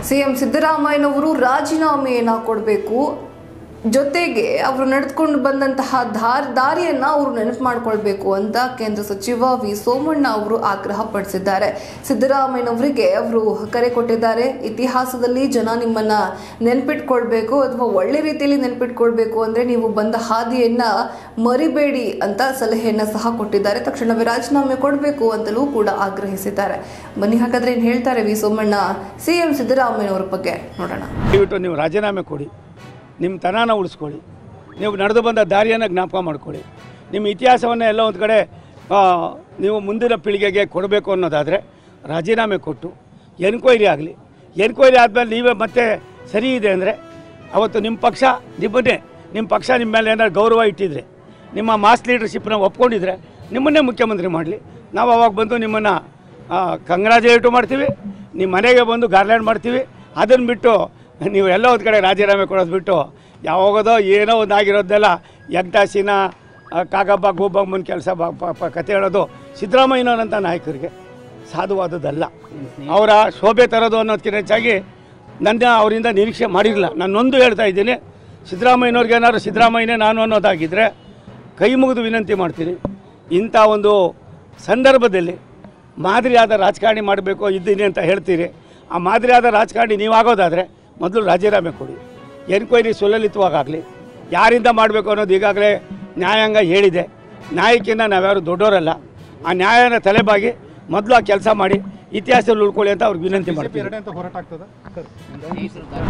CM ಸಿದ್ದರಾಮಯ್ಯನವರು ರಾಜೀನಾಮೆಯನ್ನ ಕೊಡಬೇಕು ಜೊತೆಗೆ ಅವರು ನಡೆದುಕೊಂಡು ಬಂದಂತಹ ದಾರ್ ದಾರಿಯನ್ನ ಅವರು ನೆನಪು ಮಾಡ್ಕೊಳ್ಬೇಕು ಅಂತ ಕೇಂದ್ರ ಸಚಿವ ವಿ ಸೋಮಣ್ಣ ಅವರು ಆಗ್ರಹ ಪಡಿಸಿದ್ದಾರೆ ಸಿದ್ದರಾಮಯ್ಯನವರಿಗೆ ಅವರು ಕರೆ ಕೊಟ್ಟಿದ್ದಾರೆ ಇತಿಹಾಸದಲ್ಲಿ ಜನ ನಿಮ್ಮನ್ನ ನೆನ್ಪಿಟ್ಕೊಳ್ಬೇಕು ಅಥವಾ ಒಳ್ಳೆ ರೀತಿಯಲ್ಲಿ ನೆನ್ಪಿಟ್ಕೊಳ್ಬೇಕು ಅಂದ್ರೆ ನೀವು ಬಂದ ಹಾದಿಯನ್ನ ಮರಿಬೇಡಿ ಅಂತ ಸಲಹೆಯನ್ನ ಸಹ ಕೊಟ್ಟಿದ್ದಾರೆ ತಕ್ಷಣವೇ ರಾಜೀನಾಮೆ ಕೊಡಬೇಕು ಅಂತಲೂ ಕೂಡ ಆಗ್ರಹಿಸಿದ್ದಾರೆ ಬನ್ನಿ ಹಾಗಾದ್ರೆ ಏನ್ ಹೇಳ್ತಾರೆ ವಿ ಸೋಮಣ್ಣ ಸಿಎಂ ಸಿದ್ದರಾಮಯ್ಯನವರ ಬಗ್ಗೆ ನೋಡೋಣ ದಯವಿಟ್ಟು ನೀವು ರಾಜೀನಾಮೆ ಕೊಡಿ ನಿಮ್ಮ ತನಾನ ಉಳಿಸ್ಕೊಳ್ಳಿ ನೀವು ನಡೆದು ಬಂದ ದಾರಿಯನ್ನು ಜ್ಞಾಪಕ ಮಾಡ್ಕೊಳ್ಳಿ ನಿಮ್ಮ ಇತಿಹಾಸವನ್ನು ಎಲ್ಲ ಒಂದು ಕಡೆ ಆ, ನೀವು ಮುಂದಿನ ಪೀಳಿಗೆಗೆ ಕೊಡಬೇಕು ಅನ್ನೋದಾದರೆ ರಾಜೀನಾಮೆ ಕೊಟ್ಟು ಎನ್ಕ್ವೈರಿ ಆಗಲಿ ಎನ್ಕ್ವೈರಿ ಆದಮೇಲೆ ನೀವೇ ಮತ್ತೆ ಸರಿ ಇದೆ ಅಂದರೆ ಅವತ್ತು ನಿಮ್ಮ ಪಕ್ಷ ನಿಮ್ಮನ್ನೇ ನಿಮ್ಮ ಪಕ್ಷ ನಿಮ್ಮ ಮೇಲೆ ಏನಾದ್ರು ಗೌರವ ಇಟ್ಟಿದ್ರೆ ನಿಮ್ಮ ಮಾಸ್ ಲೀಡರ್ಶಿಪ್ನ ಒಪ್ಕೊಂಡಿದ್ರೆ ನಿಮ್ಮನ್ನೇ ಮುಖ್ಯಮಂತ್ರಿ ಮಾಡಲಿ ನಾವು ಅವಾಗ ಬಂದು ನಿಮ್ಮನ್ನು ಕಂಗ್ರಾಜುಲೇಟು ಮಾಡ್ತೀವಿ ನಿಮ್ಮ ಮನೆಗೆ ಬಂದು ಗಾರ್ಲ್ಯಾಂಡ್ ಮಾಡ್ತೀವಿ ಅದನ್ನು ಬಿಟ್ಟು ನೀವು ಎಲ್ಲ ಒಂದು ಕಡೆ ರಾಜೀನಾಮೆ ಕೊಡೋದು ಬಿಟ್ಟು ಯಾವಾಗದೋ ಏನೋ ಒಂದು ಆಗಿರೋದೆಲ್ಲ ಯಗ್ಟಾಸಿನ ಕಾಗಬ್ಬ ಗೋಬಮ್ಮನ ಕೆಲಸ ಕತೆ ಹೇಳೋದು ಸಿದ್ದರಾಮಯ್ಯನವರಂಥ ನಾಯಕರಿಗೆ ಸಾಧುವಾದದ್ದಲ್ಲ ಅವರ ಶೋಭೆ ತರೋದು ಅನ್ನೋದಕ್ಕಿಂತ ಹೆಚ್ಚಾಗಿ ನನ್ನ ಅವರಿಂದ ನಿರೀಕ್ಷೆ ಮಾಡಿರಲಿಲ್ಲ ನಾನೊಂದು ಹೇಳ್ತಾ ಇದ್ದೀನಿ ಸಿದ್ದರಾಮಯ್ಯನವ್ರಿಗೆ ಏನಾದ್ರು ಸಿದ್ದರಾಮಯ್ಯನೇ ನಾನು ಅನ್ನೋದಾಗಿದ್ದರೆ ಕೈ ಮುಗಿದು ವಿನಂತಿ ಮಾಡ್ತೀನಿ ಇಂಥ ಒಂದು ಸಂದರ್ಭದಲ್ಲಿ ಮಾದರಿಯಾದ ರಾಜಕಾರಣಿ ಮಾಡಬೇಕು ಇದ್ದೀನಿ ಅಂತ ಹೇಳ್ತೀರಿ ಆ ಮಾದರಿಯಾದ ರಾಜಕಾರಣಿ ನೀವಾಗೋದಾದರೆ ಮೊದಲು ರಾಜೀನಾಮೆ ಕೊಡಿ ಎನ್ಕ್ವೈರಿ ಸುಲಲಿತವಾಗಲಿ ಯಾರಿಂದ ಮಾಡಬೇಕು ಅನ್ನೋದು ಈಗಾಗಲೇ ನ್ಯಾಯಾಂಗ ಹೇಳಿದೆ ನ್ಯಾಯಕ್ಕಿಂತ ನಾವ್ಯಾರು ದೊಡ್ಡವರಲ್ಲ ಆ ನ್ಯಾಯನ ತಲೆಬಾಗಿ ಮೊದಲು ಆ ಕೆಲಸ ಮಾಡಿ ಇತಿಹಾಸದಲ್ಲಿ ಉಳ್ಕೊಳ್ಳಿ ಅಂತ ಅವ್ರಿಗೆ ವಿನಂತಿ ಮಾಡ್ತೀನಿ ಎರಡೇ ಅಂತ ಹೋರಾಟ ಆಗ್ತದ ಸರ್